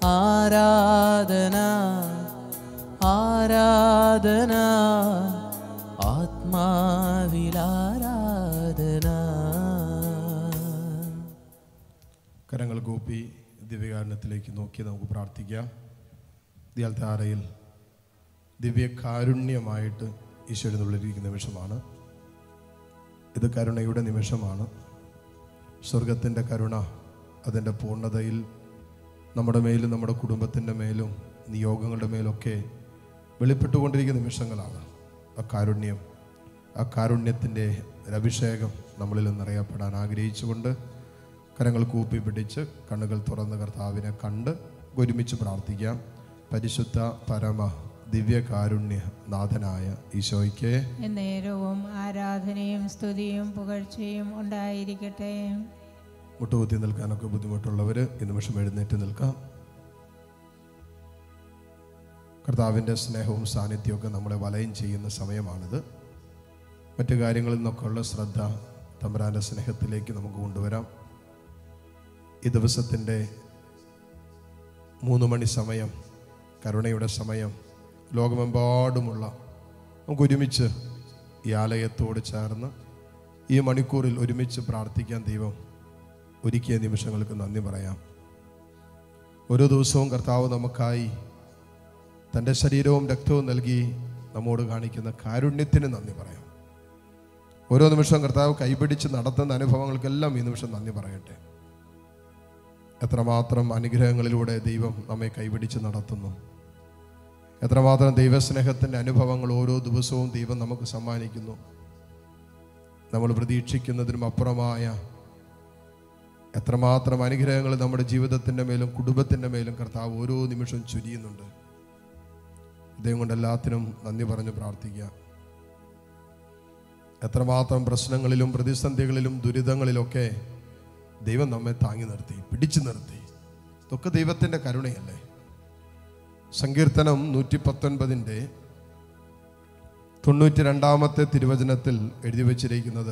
ആരാധന ആരാധന ആത്മാവിലാരാധന കരങ്ങൾ കൂപ്പി ദിവ്യകാരണത്തിലേക്ക് നോക്കി നമുക്ക് പ്രാർത്ഥിക്കാം ദിയാൽത്താരയിൽ ദിവ്യകാരുണ്യമായിട്ട് ഈശ്വരനുള്ളിരിക്കുന്ന നിമിഷമാണ് ഇത് കരുണയുടെ നിമിഷമാണ് സ്വർഗത്തിൻ്റെ കരുണ അതിൻ്റെ പൂർണ്ണതയിൽ നമ്മുടെ മേലും നമ്മുടെ കുടുംബത്തിൻ്റെ മേലും നിയോഗങ്ങളുടെ മേലൊക്കെ വെളിപ്പെട്ടുകൊണ്ടിരിക്കുന്ന നിമിഷങ്ങളാണ് ആ കാരുണ്യം ആ കാരുണ്യത്തിൻ്റെ ഒരു അഭിഷേകം നമ്മളിൽ നിറയപ്പെടാൻ ആഗ്രഹിച്ചുകൊണ്ട് കരങ്ങൾ കൂപ്പി പിടിച്ച് കണ്ണുകൾ തുറന്ന് കർത്താവിനെ കണ്ട് ഒരുമിച്ച് പ്രാർത്ഥിക്കാം പരിശുദ്ധ പരമ ദിവ്യകാരുണ്യ നാഥനായ ഈശോയ്ക്ക് നേരവും ആരാധനയും സ്തുതിയും പുകഴ്ചയും ഉണ്ടായിരിക്കട്ടെ മുട്ടുകുത്തി നിൽക്കാനൊക്കെ ബുദ്ധിമുട്ടുള്ളവർ ഈ നിമിഷം എഴുന്നേറ്റ് നിൽക്കാം കർത്താവിൻ്റെ സ്നേഹവും സാന്നിധ്യവും നമ്മളെ വലയം ചെയ്യുന്ന സമയമാണിത് മറ്റു കാര്യങ്ങളിൽ നിന്നൊക്കെയുള്ള ശ്രദ്ധ തമ്പുരാൻ്റെ സ്നേഹത്തിലേക്ക് നമുക്ക് കൊണ്ടുവരാം ഈ ദിവസത്തിൻ്റെ മൂന്ന് മണി സമയം കരുണയുടെ സമയം ലോകമെമ്പാടുമുള്ള നമുക്ക് ഒരുമിച്ച് ഈ ആലയത്തോട് ചേർന്ന് ഈ മണിക്കൂറിൽ ഒരുമിച്ച് പ്രാർത്ഥിക്കാൻ ദൈവം ഒരുക്കിയ നിമിഷങ്ങൾക്ക് നന്ദി പറയാം ഓരോ ദിവസവും കർത്താവ് നമുക്കായി തൻ്റെ ശരീരവും രക്തവും നൽകി നമ്മോട് കാണിക്കുന്ന കാരുണ്യത്തിന് നന്ദി പറയാം ഓരോ നിമിഷവും കർത്താവ് കൈപിടിച്ച് നടത്തുന്ന അനുഭവങ്ങൾക്കെല്ലാം ഈ നിമിഷം നന്ദി പറയട്ടെ എത്രമാത്രം അനുഗ്രഹങ്ങളിലൂടെ ദൈവം നമ്മെ കൈപിടിച്ച് നടത്തുന്നു എത്രമാത്രം ദൈവസ്നേഹത്തിൻ്റെ അനുഭവങ്ങൾ ഓരോ ദിവസവും ദൈവം നമുക്ക് സമ്മാനിക്കുന്നു നമ്മൾ പ്രതീക്ഷിക്കുന്നതിനും അപ്പുറമായ എത്രമാത്രം അനുഗ്രഹങ്ങൾ നമ്മുടെ ജീവിതത്തിൻ്റെ മേലും കുടുംബത്തിൻ്റെ മേലും കർത്താവ് ഓരോ നിമിഷവും ചുരിയുന്നുണ്ട് ദൈവം കൊണ്ട് എല്ലാത്തിനും നന്ദി പറഞ്ഞ് പ്രാർത്ഥിക്കുക എത്രമാത്രം പ്രശ്നങ്ങളിലും പ്രതിസന്ധികളിലും ദുരിതങ്ങളിലൊക്കെ ദൈവം നമ്മെ താങ്ങി നിർത്തി പിടിച്ചു നിർത്തി ഇതൊക്കെ ദൈവത്തിൻ്റെ കരുണയല്ലേ സങ്കീർത്തനം നൂറ്റി പത്തൊൻപതിൻ്റെ തൊണ്ണൂറ്റി രണ്ടാമത്തെ തിരുവചനത്തിൽ എഴുതി വച്ചിരിക്കുന്നത്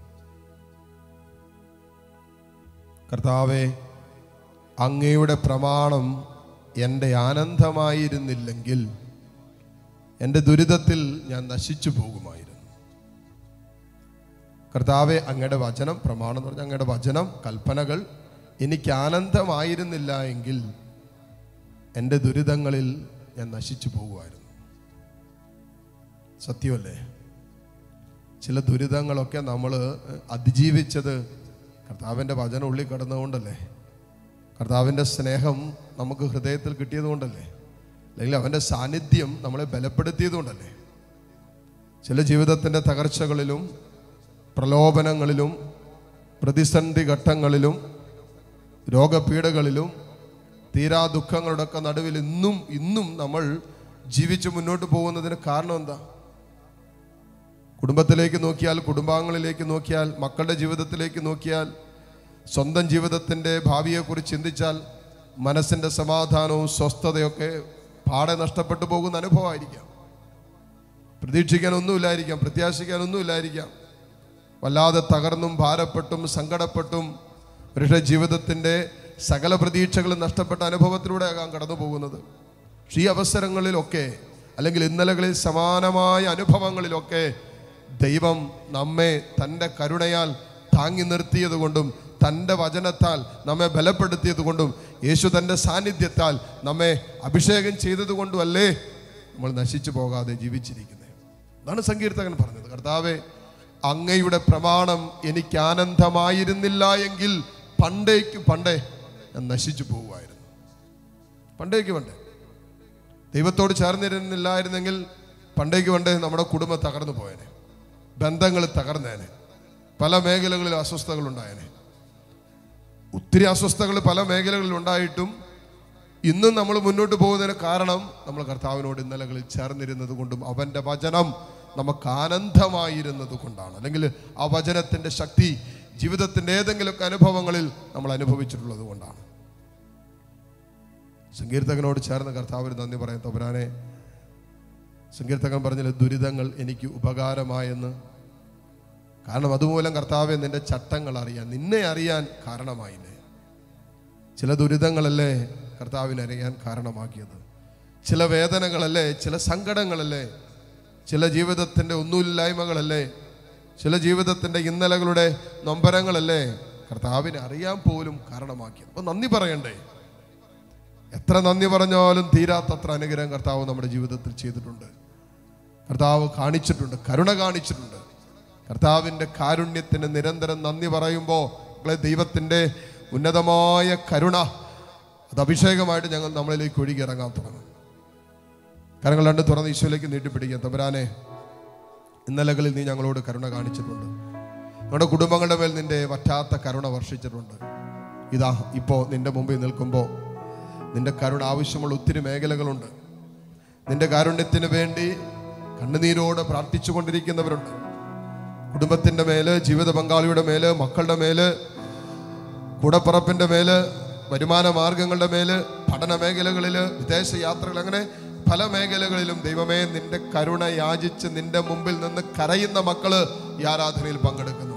കർത്താവെ അങ്ങയുടെ പ്രമാണം എൻ്റെ ആനന്ദമായിരുന്നില്ലെങ്കിൽ എൻ്റെ ദുരിതത്തിൽ ഞാൻ നശിച്ചു പോകുമായിരുന്നു കർത്താവെ അങ്ങയുടെ വചനം പ്രമാണം എന്ന് പറഞ്ഞാൽ അങ്ങയുടെ വചനം കൽപ്പനകൾ എനിക്ക് ആനന്ദമായിരുന്നില്ല എങ്കിൽ എൻ്റെ ദുരിതങ്ങളിൽ ഞാൻ നശിച്ചു പോകുമായിരുന്നു സത്യമല്ലേ ചില ദുരിതങ്ങളൊക്കെ നമ്മൾ അതിജീവിച്ചത് കർത്താവിൻ്റെ വചനം ഉള്ളിൽ കിടന്നുകൊണ്ടല്ലേ കർത്താവിൻ്റെ സ്നേഹം നമുക്ക് ഹൃദയത്തിൽ കിട്ടിയതുകൊണ്ടല്ലേ അല്ലെങ്കിൽ അവൻ്റെ സാന്നിധ്യം നമ്മളെ ബലപ്പെടുത്തിയതുകൊണ്ടല്ലേ ചില ജീവിതത്തിൻ്റെ തകർച്ചകളിലും പ്രലോഭനങ്ങളിലും പ്രതിസന്ധി ഘട്ടങ്ങളിലും രോഗപീഠകളിലും തീരാ ദുഃഖങ്ങളുടെയൊക്കെ നടുവിൽ ഇന്നും ഇന്നും നമ്മൾ ജീവിച്ച് മുന്നോട്ട് പോകുന്നതിന് കാരണം എന്താ കുടുംബത്തിലേക്ക് നോക്കിയാൽ കുടുംബാംഗങ്ങളിലേക്ക് നോക്കിയാൽ മക്കളുടെ ജീവിതത്തിലേക്ക് നോക്കിയാൽ സ്വന്തം ജീവിതത്തിൻ്റെ ഭാവിയെക്കുറിച്ച് ചിന്തിച്ചാൽ മനസ്സിൻ്റെ സമാധാനവും സ്വസ്ഥതയൊക്കെ പാടെ നഷ്ടപ്പെട്ടു പോകുന്ന അനുഭവമായിരിക്കാം പ്രതീക്ഷിക്കാൻ ഒന്നുമില്ലായിരിക്കാം പ്രത്യാശിക്കാൻ ഒന്നുമില്ലായിരിക്കാം വല്ലാതെ തകർന്നും ഭാരപ്പെട്ടും സങ്കടപ്പെട്ടും അവരുടെ ജീവിതത്തിൻ്റെ സകല പ്രതീക്ഷകളും നഷ്ടപ്പെട്ട അനുഭവത്തിലൂടെയാകാം കടന്നു പോകുന്നത് പക്ഷേ ഈ അവസരങ്ങളിലൊക്കെ അല്ലെങ്കിൽ ഇന്നലകളിൽ സമാനമായ അനുഭവങ്ങളിലൊക്കെ ദൈവം നമ്മെ തൻ്റെ കരുണയാൽ താങ്ങി നിർത്തിയത് കൊണ്ടും തൻ്റെ വചനത്താൽ നമ്മെ ബലപ്പെടുത്തിയത് കൊണ്ടും യേശു തൻ്റെ സാന്നിധ്യത്താൽ നമ്മെ അഭിഷേകം ചെയ്തത് കൊണ്ടുമല്ലേ നമ്മൾ നശിച്ചു പോകാതെ ജീവിച്ചിരിക്കുന്നത് അതാണ് സങ്കീർത്തകൻ പറഞ്ഞത് കർത്താവെ അങ്ങയുടെ പ്രമാണം എനിക്ക് ആനന്ദമായിരുന്നില്ല എങ്കിൽ പണ്ടേക്ക് പണ്ടേ ഞാൻ നശിച്ചു പോകുമായിരുന്നു പണ്ടേക്ക് പണ്ടേ ദൈവത്തോട് ചേർന്നിരുന്നില്ലായിരുന്നെങ്കിൽ പണ്ടേക്ക് പണ്ടേ നമ്മുടെ കുടുംബം തകർന്നു പോയേനെ ബന്ധങ്ങൾ തകർന്നേനെ പല മേഖലകളിലും അസ്വസ്ഥതകൾ ഉണ്ടായേനെ ഒത്തിരി അസ്വസ്ഥതകൾ പല മേഖലകളിൽ ഉണ്ടായിട്ടും ഇന്നും നമ്മൾ മുന്നോട്ട് പോകുന്നതിന് കാരണം നമ്മൾ കർത്താവിനോട് ഇന്നലകളിൽ ചേർന്നിരുന്നത് കൊണ്ടും അവൻ്റെ വചനം നമുക്ക് ആനന്ദമായിരുന്നത് കൊണ്ടാണ് അല്ലെങ്കിൽ ആ വചനത്തിൻ്റെ ശക്തി ജീവിതത്തിൻ്റെ ഏതെങ്കിലുമൊക്കെ അനുഭവങ്ങളിൽ നമ്മൾ അനുഭവിച്ചിട്ടുള്ളത് കൊണ്ടാണ് സങ്കീർത്തകനോട് ചേർന്ന് കർത്താവിന് നന്ദി പറയാം തമ്പുരാനെ സങ്കീർത്തകൻ പറഞ്ഞില്ല ദുരിതങ്ങൾ എനിക്ക് ഉപകാരമായെന്ന് കാരണം അതുമൂലം കർത്താവെ നിന്റെ ചട്ടങ്ങൾ അറിയാൻ നിന്നെ അറിയാൻ കാരണമായില്ലേ ചില ദുരിതങ്ങളല്ലേ കർത്താവിനെ അറിയാൻ കാരണമാക്കിയത് ചില വേദനകളല്ലേ ചില സങ്കടങ്ങളല്ലേ ചില ജീവിതത്തിൻ്റെ ഒന്നുമില്ലായ്മകളല്ലേ ചില ജീവിതത്തിൻ്റെ ഇന്നലകളുടെ നൊമ്പരങ്ങളല്ലേ കർത്താവിനെ അറിയാൻ പോലും കാരണമാക്കിയത് അപ്പോൾ നന്ദി പറയണ്ടേ എത്ര നന്ദി പറഞ്ഞാലും തീരാത്തത്ര അനുഗ്രഹം കർത്താവ് നമ്മുടെ ജീവിതത്തിൽ ചെയ്തിട്ടുണ്ട് കർത്താവ് കാണിച്ചിട്ടുണ്ട് കരുണ കാണിച്ചിട്ടുണ്ട് കർത്താവിൻ്റെ കാരുണ്യത്തിന് നിരന്തരം നന്ദി പറയുമ്പോൾ നിങ്ങളെ ദൈവത്തിൻ്റെ ഉന്നതമായ കരുണ അത് അഭിഷേകമായിട്ട് ഞങ്ങൾ നമ്മളിലേക്ക് ഒഴുകി ഇറങ്ങാൻ തുടങ്ങും കരങ്ങൾ രണ്ട് തുറന്ന് ഈശോയിലേക്ക് നീട്ടിപ്പിടിക്കുക തമ്പരാനെ ഇന്നലകളിൽ നീ ഞങ്ങളോട് കരുണ കാണിച്ചിട്ടുണ്ട് ഞങ്ങളുടെ കുടുംബങ്ങളുടെ മേൽ നിന്റെ വറ്റാത്ത കരുണ വർഷിച്ചിട്ടുണ്ട് ഇതാ ഇപ്പോൾ നിന്റെ മുമ്പിൽ നിൽക്കുമ്പോൾ നിന്റെ കരുണ ആവശ്യമുള്ള ഒത്തിരി മേഖലകളുണ്ട് നിന്റെ കാരുണ്യത്തിന് വേണ്ടി കണ്ണുനീരോടെ പ്രാർത്ഥിച്ചു കൊണ്ടിരിക്കുന്നവരുണ്ട് കുടുംബത്തിൻ്റെ മേല് ജീവിത പങ്കാളിയുടെ മേല് മക്കളുടെ മേല് കൂടപ്പറപ്പിൻ്റെ മേല് വരുമാന മാർഗങ്ങളുടെ മേല് പഠന മേഖലകളിൽ വിദേശ യാത്രകൾ അങ്ങനെ പല മേഖലകളിലും ദൈവമേ നിന്റെ കരുണ യാചിച്ച് നിന്റെ മുമ്പിൽ നിന്ന് കരയുന്ന മക്കള് ഈ ആരാധനയിൽ പങ്കെടുക്കുന്നുണ്ട്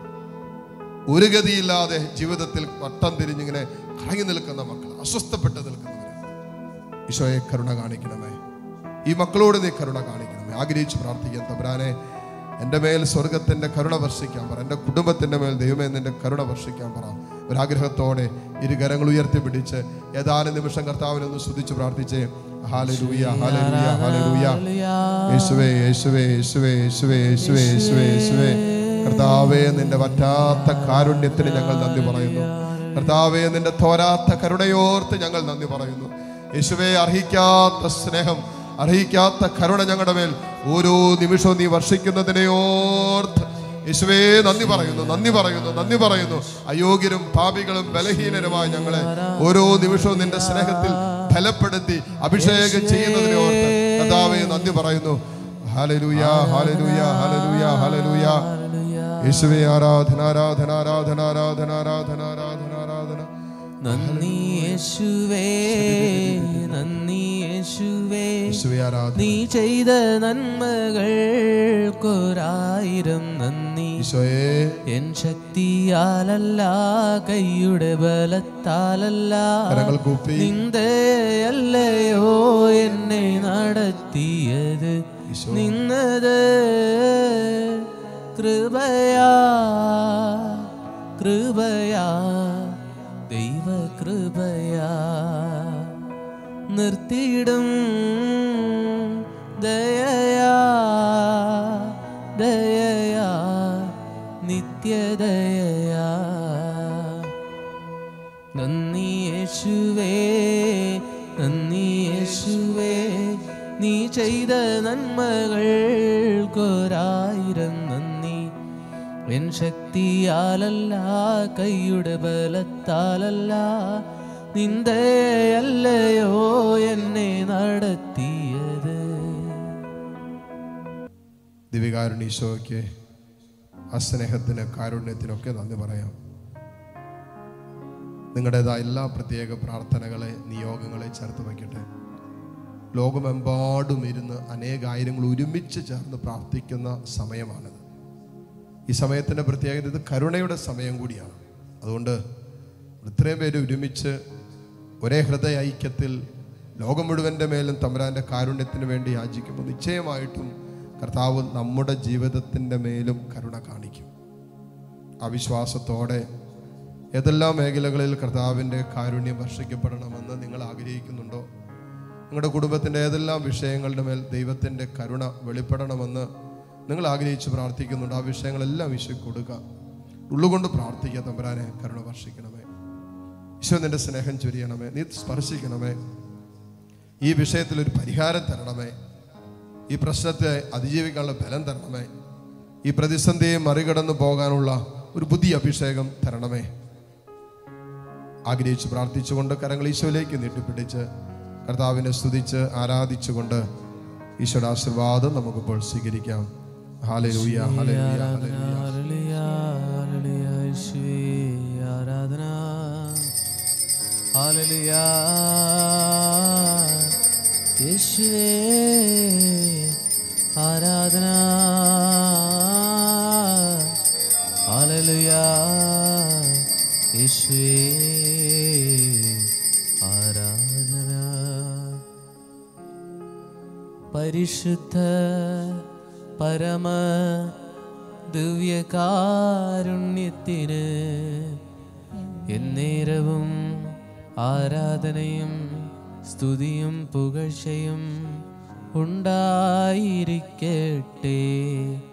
ഒരു ഗതിയില്ലാതെ ജീവിതത്തിൽ വട്ടം തിരിഞ്ഞിങ്ങനെ കറങ്ങി നിൽക്കുന്ന മക്കൾ അസ്വസ്ഥപ്പെട്ട് നിൽക്കുന്നവർ ഈശോയെ കരുണ കാണിക്കണമേ ഈ മക്കളോട് നീ കരുണ കാണിക്കണമേ ആഗ്രഹിച്ച് പ്രാർത്ഥിക്കാൻ തമ്പുരാനെ എൻ്റെ മേൽ സ്വർഗത്തിൻ്റെ കരുണ വർഷിക്കാൻ പറ എൻ്റെ കുടുംബത്തിൻ്റെ മേൽ ദൈവമേ നിന്റെ കരുണ വർഷിക്കാൻ പറ ഒരാഗ്രഹത്തോടെ ഇരു കരങ്ങൾ ഉയർത്തിപ്പിടിച്ച് ഏതാനും നിമിഷം കർത്താവിനെ ഒന്ന് സ്തുതിച്ച് പ്രാർത്ഥിച്ചേ ഹാലലൂയ ഹാലലൂയ ഹാലലൂയ യേശുവേ യേശുവേ യേശുവേ യേശുവേ യേശുവേ യേശുവേ യേശുവേ കർത്താവേ നിന്റെ വറ്റാത്ത കാരുണ്യത്തിന് ഞങ്ങൾ നന്ദി പറയുന്നു കർത്താവേ നിന്റെ തോരാത്ത കരുണയോർത്ത് ഞങ്ങൾ നന്ദി പറയുന്നു യേശുവേ അർഹിക്കാത്ത സ്നേഹം അർഹിക്കാത്ത കരുണ ഞങ്ങളുടെ മേൽ ഓരോ നിമിഷവും നീ വർഷിക്കുന്നതിനെ ഓർത്ത് യേശുവേ നന്ദി പറയുന്നു നന്ദി പറയുന്നു നന്ദി പറയുന്നു അയോഗ്യരും പാപികളും ബലഹീനരുമായ ഞങ്ങളെ ഓരോ നിമിഷവും നിന്റെ സ്നേഹത്തിൽ ഫലപ്പെടുത്തി അഭിഷേകം ചെയ്യുന്നതിനെ ഓർത്ത് കഥാവേ നന്ദി പറയുന്നു ഹാലലൂയ ഹാലലൂയ ഹാലലൂയ ഹാലലൂയ യേശുവേ ആരാധന ആരാധന ആരാധന ആരാധന ആരാധന ആരാധന ആരാധന നന്ദി യേശുവേ നന്ദി യേശുവേ യേശുവേ ആരാധന നീ ചെയ്ത നന്മകൾക്കൊരായിരം നന്ദി ഈശോയെ എൻ ശക്തിയാലല്ല കൈയുടെ ബലത്താലല്ല കരങ്ങൾ കൂപ്പി നിന്ദയല്ലയോ എന്നെ നടത്തിയത് ഈശോ. നിന്നത് കൃപയാ കൃപയാ ദൈവ കൃപയാ നിർത്തിയിടും ദയയാ ദയയാ നിത്യദയയാ നന്ദി യേശുവേ നന്ദി യേശുവേ നീ ചെയ്ത നന്മകൾക്കൊരായിരം നന്ദി എൻ ശക്തിയാലല്ല കൈയുടെ ബലത്താലല്ല നിന്ദയല്ലയോ എന്നെ നടത്തിയത് ദിവികാരുണ്യ ഈശോയ്ക്ക് ആ സ്നേഹത്തിന് കാരുണ്യത്തിനൊക്കെ നന്ദി പറയാം നിങ്ങളുടേതായ എല്ലാ പ്രത്യേക പ്രാർത്ഥനകളെ നിയോഗങ്ങളെ ചേർത്ത് വയ്ക്കട്ടെ ലോകമെമ്പാടും ഇരുന്ന് അനേകായിരങ്ങൾ ഒരുമിച്ച് ചേർന്ന് പ്രാർത്ഥിക്കുന്ന സമയമാണിത് ഈ സമയത്തിൻ്റെ പ്രത്യേകത ഇത് കരുണയുടെ സമയം കൂടിയാണ് അതുകൊണ്ട് ഇത്രയും പേര് ഒരുമിച്ച് ഒരേ ഹൃദയ ഐക്യത്തിൽ ലോകം മുഴുവൻ്റെ മേലും തമ്പുരാൻ്റെ കാരുണ്യത്തിന് വേണ്ടി യാചിക്കുമ്പോൾ നിശ്ചയമായിട്ടും കർത്താവ് നമ്മുടെ ജീവിതത്തിൻ്റെ മേലും കരുണ കാണിക്കും ആ വിശ്വാസത്തോടെ ഏതെല്ലാം മേഖലകളിൽ കർത്താവിൻ്റെ കാരുണ്യം വർഷിക്കപ്പെടണമെന്ന് നിങ്ങൾ ആഗ്രഹിക്കുന്നുണ്ടോ നിങ്ങളുടെ കുടുംബത്തിൻ്റെ ഏതെല്ലാം വിഷയങ്ങളുടെ മേൽ ദൈവത്തിൻ്റെ കരുണ വെളിപ്പെടണമെന്ന് നിങ്ങൾ ആഗ്രഹിച്ച് പ്രാർത്ഥിക്കുന്നുണ്ട് ആ വിഷയങ്ങളെല്ലാം ഈശോ കൊടുക്കുക ഉള്ളുകൊണ്ട് പ്രാർത്ഥിക്കുക തമ്പുരാനെ കരുണ വർഷിക്കണമേ ഈശോ നിന്റെ സ്നേഹം ചൊരിയണമേ നീ സ്പർശിക്കണമേ ഈ വിഷയത്തിൽ ഒരു പരിഹാരം തരണമേ ഈ പ്രശ്നത്തെ അതിജീവിക്കാനുള്ള ബലം തരണമേ ഈ പ്രതിസന്ധിയെ മറികടന്നു പോകാനുള്ള ഒരു പുതിയ അഭിഷേകം തരണമേ ആഗ്രഹിച്ച് പ്രാർത്ഥിച്ചുകൊണ്ട് കരങ്ങൾ ഈശോയിലേക്ക് നീട്ടിപ്പിടിച്ച് കർത്താവിനെ സ്തുതിച്ച് ആരാധിച്ചുകൊണ്ട് ഈശോയുടെ ആശീർവാദം നമുക്കിപ്പോൾ സ്വീകരിക്കാം ഹാലലൂയ ഹാലലൂയ ഹാലലൂയ ഹല്ലേലൂയ, ഹല്ലേലൂയ, യേശുവേ, ആരാധന ഹല്ലേലൂയ, യേശുവേ ആരാധന ഹല്ലേലൂയ, യേശുവേ ആരാധന പരിശുദ്ധ പരമ ദിവ്യകാരുണ്യത്തിന് എന്നേരവും ആരാധനയും സ്തുതിയും പുകഴ്ചയും ഉണ്ടായിരിക്കട്ടെ